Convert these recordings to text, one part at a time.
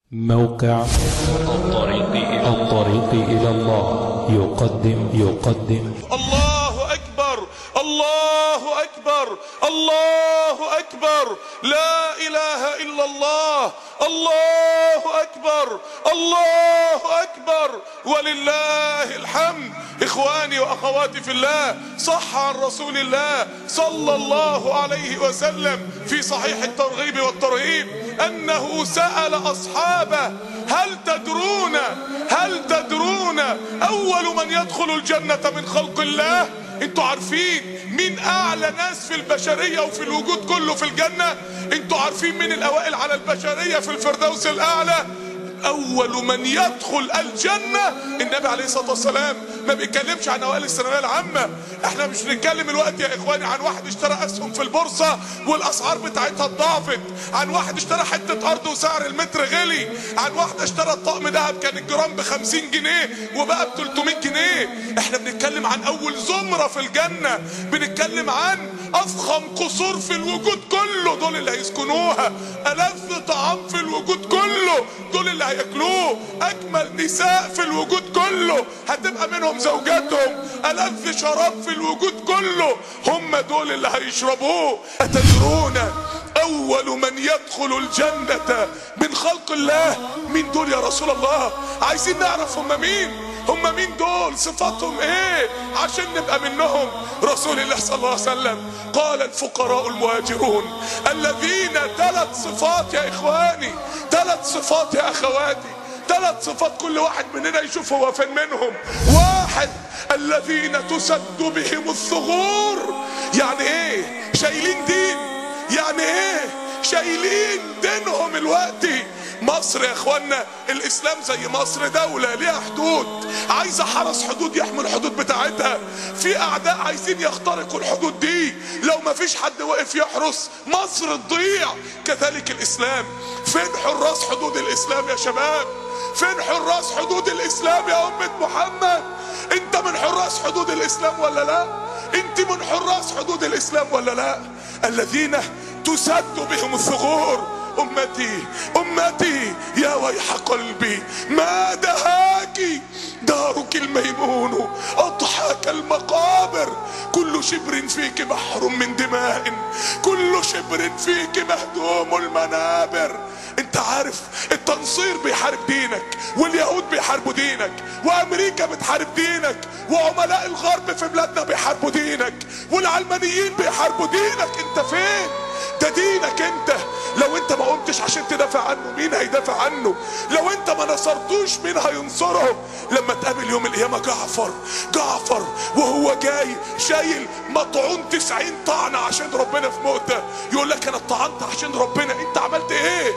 موقع الطريق إلى الطريق إلى الله يقدم يقدم الله أكبر الله أكبر الله أكبر لا إله إلا الله الله أكبر الله أكبر ولله الحمد إخواني وأخواتي في الله صح عن رسول الله صلى الله عليه وسلم في صحيح الترغيب والترهيب أنه سأل أصحابه هل تدرون هل تدرون أول من يدخل الجنة من خلق الله انتوا عارفين مين اعلى ناس في البشرية وفي الوجود كله في الجنة انتوا عارفين مين الاوائل على البشرية في الفردوس الاعلى اول من يدخل الجنة النبي عليه الصلاة والسلام ما بيتكلمش عن اوائل الثانوية العامة احنا مش بنتكلم الوقت يا اخواني عن واحد اشترى اسهم في البورصة والاسعار بتاعتها اتضاعفت عن واحد اشترى حتة ارض وسعر المتر غلي عن واحد اشترى الطقم دهب كان الجرام ب 50 جنيه وبقى ب 300 جنيه احنا بنتكلم عن اول زمرة في الجنة بنتكلم عن افخم قصور في الوجود كله دول اللي هيسكنوها الذ طعام في الوجود كله دول اللي هياكلوه اجمل نساء في الوجود كله هتبقى منهم زوجاتهم الذ شراب في الوجود كله هم دول اللي هيشربوه اتدرون اول من يدخل الجنة من خلق الله مين دول يا رسول الله عايزين نعرف هم مين هم مين دول صفاتهم ايه عشان نبقى منهم رسول الله صلى الله عليه وسلم قال الفقراء المهاجرون الذين ثلاث صفات يا اخواني ثلاث صفات يا اخواتي ثلاث صفات كل واحد مننا يشوف هو فين منهم واحد الذين تسد بهم الثغور يعني ايه شايلين دين يعني ايه شايلين دينهم الوقتي مصر يا اخوانا الاسلام زي مصر دولة ليها حدود عايزة حرس حدود يحمي الحدود بتاعتها في اعداء عايزين يخترقوا الحدود دي لو ما فيش حد واقف يحرس مصر تضيع كذلك الاسلام فين حراس حدود الاسلام يا شباب فين حراس حدود الاسلام يا امة محمد انت من حراس حدود الاسلام ولا لا انت من حراس حدود الاسلام ولا لا الذين تسد بهم الثغور امتي امتي يا ويح قلبي ما دهاك دارك الميمون اضحاك المقابر كل شبر فيك بحر من دماء كل شبر فيك مهدوم المنابر انت عارف التنصير بيحارب دينك واليهود بيحاربوا دينك وامريكا بتحارب دينك وعملاء الغرب في بلادنا بيحاربوا دينك والعلمانيين بيحاربوا دينك انت فين ده دينك انت لو انت ما قمتش عشان تدافع عنه مين هيدافع عنه لو انت ما نصرتوش مين هينصره لما تقابل يوم القيامة جعفر جعفر وهو جاي شايل مطعون تسعين طعنة عشان ربنا في موته يقول لك انا اتطعنت عشان ربنا انت عملت ايه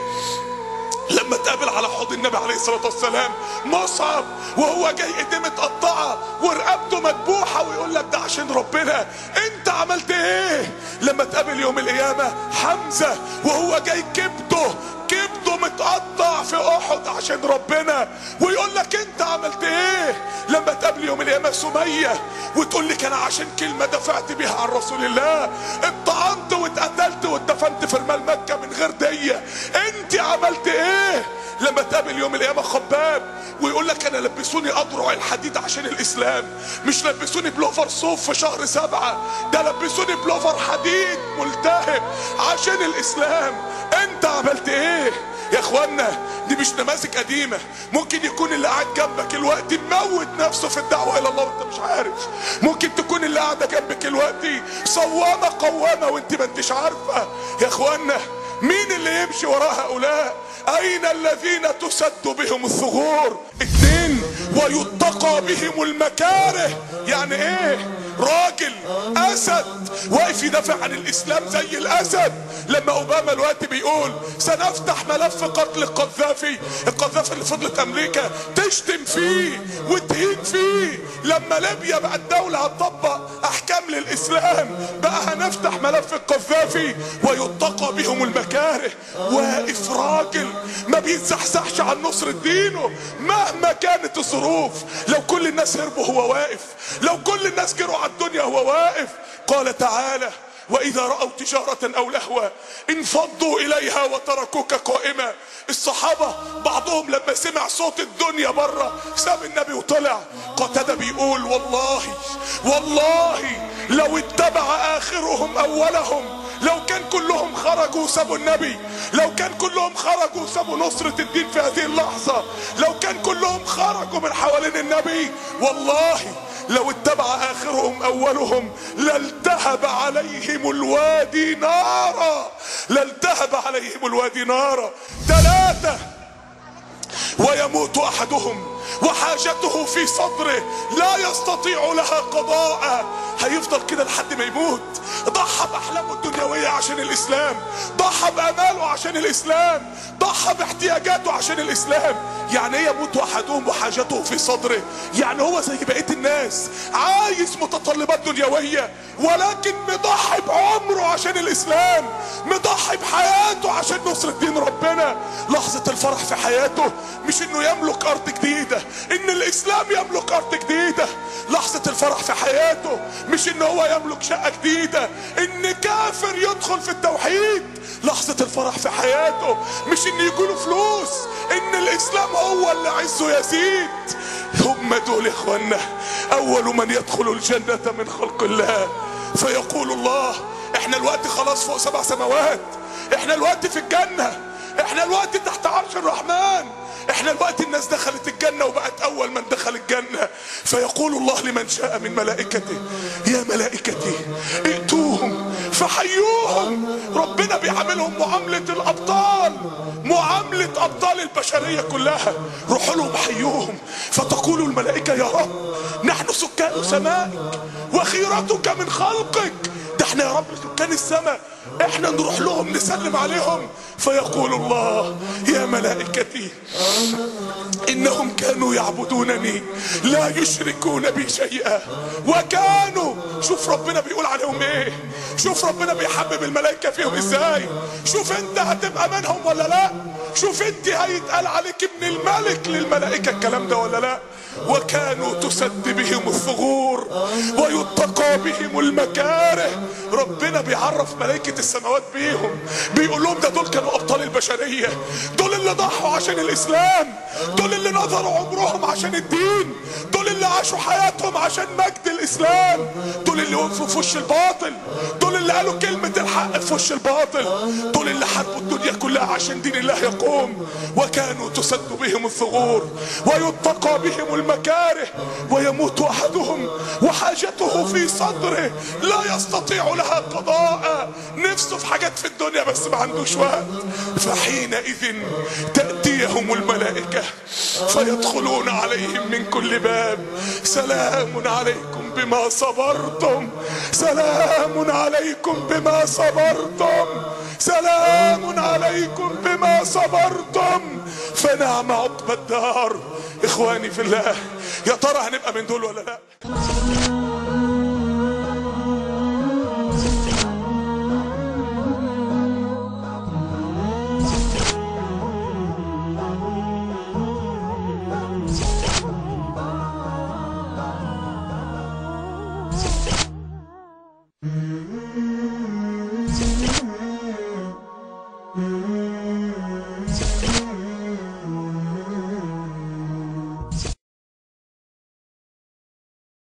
لما تقابل على حوض النبي عليه الصلاة والسلام مصعب وهو جاي ايديه متقطعة ورقبته مدبوحة ويقول لك ده عشان ربنا انت عملت ايه لما تقابل يوم القيامة حمزة وهو جاي كبده كبده متقطع في احد عشان ربنا ويقول لك انت عملت ايه لما تقابل يوم القيامة سمية وتقول لك انا عشان كلمة دفعت بيها عن رسول الله اتطعنت واتقتلت واتدفنت في رمال مكة من غير دية انت عملت ايه لما تقابل يوم القيامة خباب ويقول لك انا لبسوني اضرع الحديد عشان الاسلام مش لبسوني بلوفر صوف في شهر سبعة ده لبسوني بلوفر حديد ملتهب عشان الاسلام انت عملت ايه يا اخوانا دي مش نماذج قديمة ممكن يكون اللي قاعد جنبك الوقت مموت نفسه في الدعوة الى الله وانت مش عارف ممكن تكون اللي قاعدة جنبك الوقت صوامة قوامة وانت ما انتش عارفة يا اخوانا مين اللي يمشي وراء هؤلاء اين الذين تسد بهم الثغور اتنين ويتقى بهم المكاره يعني ايه راجل اسد واقف يدافع عن الاسلام زي الاسد لما اوباما الوقت بيقول سنفتح ملف قتل القذافي القذافي اللي فضلت امريكا تشتم فيه وتهين فيه لما ليبيا بقت دولة هتطبق احكام للاسلام بقى هنفتح ملف القذافي ويتقى بهم المكاره واقف راجل ما بيتزحزحش عن نصر دينه مهما كانت الظروف لو كل الناس هربوا هو واقف لو كل الناس جروا على الدنيا هو واقف قال تعالى واذا راوا تجاره او لهوا انفضوا اليها وتركوك قائما الصحابه بعضهم لما سمع صوت الدنيا بره ساب النبي وطلع قتاده بيقول والله والله لو اتبع اخرهم اولهم لو كان كلهم خرجوا وسابوا النبي لو كان كلهم خرجوا وسابوا نصرة الدين في هذه اللحظة لو كان كلهم خرجوا من حوالين النبي والله لو اتبع اخرهم اولهم لالتهب عليهم الوادي نارا لالتهب عليهم الوادي نارا ثلاثة ويموت احدهم وحاجته في صدره لا يستطيع لها قضاء هيفضل كده لحد ما يموت ضحى باحلامه الدنيويه عشان الاسلام ضحى باماله عشان الاسلام ضحى باحتياجاته عشان الاسلام يعني ايه يموت احدهم وحاجته في صدره يعني هو زي بقيه الناس عايز متطلبات دنيويه ولكن مضحي بعمره عشان الاسلام مضحي بحياته عشان نصرة دين ربنا لحظة الفرح في حياته مش انه يملك ارض جديدة ان الاسلام يملك ارض جديدة لحظة الفرح في حياته مش ان هو يملك شقة جديدة ان كافر يدخل في التوحيد لحظة الفرح في حياته مش ان يجيله فلوس ان الاسلام هو اللي عزه يزيد هم دول يا اخوانا اول من يدخل الجنة من خلق الله فيقول الله احنا الوقت خلاص فوق سبع سماوات احنا الوقت في الجنة احنا الوقت تحت عرش الرحمن احنا الوقت الناس دخلت الجنة وبقت اول من دخل الجنة فيقول الله لمن شاء من ملائكته يا ملائكتي ائتوهم فحيوهم ربنا بيعاملهم معاملة الابطال معاملة ابطال البشرية كلها روحوا لهم حيوهم فتقول الملائكة يا رب نحن سكان سمائك وخيرتك من خلقك ده احنا يا رب سكان السماء احنا نروح لهم نسلم عليهم فيقول الله يا ملائكتي انهم كانوا يعبدونني لا يشركون بي شيئا وكانوا شوف ربنا بيقول عليهم ايه شوف ربنا بيحبب الملائكه فيهم ازاي شوف انت هتبقى منهم ولا لا شوف انت هيتقال عليك ابن الملك للملائكه الكلام ده ولا لا وكانوا تسد بهم الثغور ويتقى بهم المكاره ربنا بيعرف ملائكة السماوات بيهم بيقول لهم ده دول كانوا أبطال البشرية دول اللي ضحوا عشان الإسلام دول اللي نظروا عمرهم عشان الدين دول اللي عاشوا حياتهم عشان مجد الإسلام دول اللي وقفوا في وش الباطل دول اللي قالوا كلمة الحق في وش الباطل دول اللي حاربوا الدنيا كلها عشان دين الله يقوم وكانوا تسد بهم الثغور ويتقى بهم المكاره ويموت أحدهم وحاجته في صدره لا يستطيع لها قضاء نفسه في حاجات في الدنيا بس ما عندوش وقت فحينئذ تأتيهم الملائكة فيدخلون عليهم من كل باب سلام عليكم بما صبرتم سلام عليكم بما صبرتم سلام عليكم بما صبرتم فنعم عقب الدار اخواني في الله يا ترى هنبقى من دول ولا لا